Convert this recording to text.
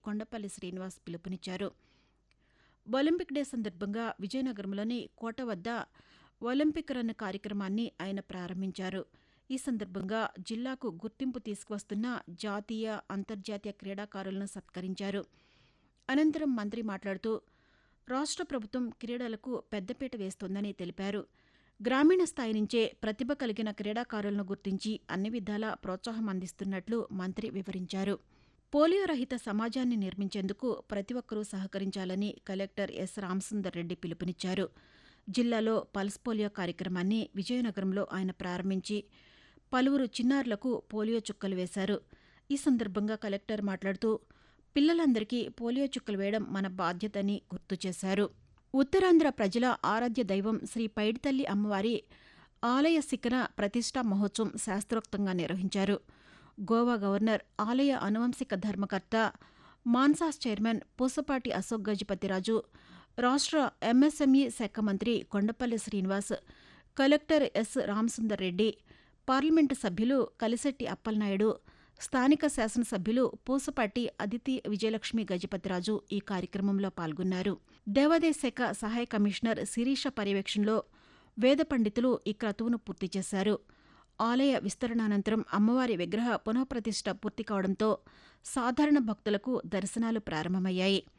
కొండపల్లి శ్రీనివాస్ పిలుపునిచ్చారు Olympic day సందర్భంగా విజయనగరంలోని కోట వద్ద ఒలింపిక్ రన్ కార్యక్రమాన్ని ఆయన ప్రారంభించారు ఈ సందర్భంగా జిల్లాకు గుర్తింపు తీసుకువస్తున్న జాతీయ అంతర్జాతీయ క్రీడాకారులను సత్కరించారు అనంతరం మంత్రి మాట్లాడుతూ రాష్ట్ర ప్రభుత్వం క్రీడలకు పెద్దపీట వేస్తోందని తెలిపారు గ్రామీణ స్థాయి నుంచే ప్రతిభ కలిగిన క్రీడాకారులను గుర్తించి అన్ని విధాలా ప్రోత్సాహం అందిస్తున్నట్లు మంత్రి వివరించారు పోలియో రహిత సమాజాన్ని నిర్మించేందుకు ప్రతి ఒక్కరూ సహకరించాలని కలెక్టర్ ఎస్ రామసుందర్ రెడ్డి పిలుపునిచ్చారు జిల్లాలో పల్స్ పోలియో కార్యక్రమాన్ని విజయనగరంలో ఆయన ప్రారంభించి పలువురు చిన్నారులకు పోలియో చుక్కలు వేశారు ఈ సందర్భంగా కలెక్టర్ మాట్లాడుతూ పిల్లలందరికీ పోలియో చుక్కలు వేయడం మన బాధ్యతని గుర్తు చేశారు ఉత్తరాంధ్ర ప్రజల ఆరాధ్య దైవం శ్రీ పైడితల్లి అమ్మవారి ఆలయ శిఖర ప్రతిష్టా మహోత్సవం శాస్త్రోక్తంగా నిర్వహించారు గోవా గవర్నర్ ఆలయ అనువంశిక ధర్మకర్త మాన్సాస్ చైర్మన్ పూసపాటి అశోక్ గజపతిరాజు రాష్ట్ర ఎంఎస్ఎంఈ శాఖ మంత్రి Kondapalli Srinivas collector S Ramasundar Reddy parliament సభ్యులు కలిశెట్టి అప్పలనాయుడు స్థానిక శాసనసభ్యులు పూసపాటి అదితి విజయలక్ష్మి గజపతిరాజు ఈ కార్యక్రమంలో పాల్గొన్నారు దేవాదాయ శాఖ సహాయ కమిషనర్ శిరీష పర్యవేక్షణలో వేద పండితులు ఈ క్రతువును పూర్తి చేశారు ఆలయ విస్తరణానంతరం అమ్మవారి విగ్రహ పునఃప్రతిష్ఠ పూర్తి కావడంతో సాధారణ భక్తులకు దర్శనాలు ప్రారంభమయ్యాయి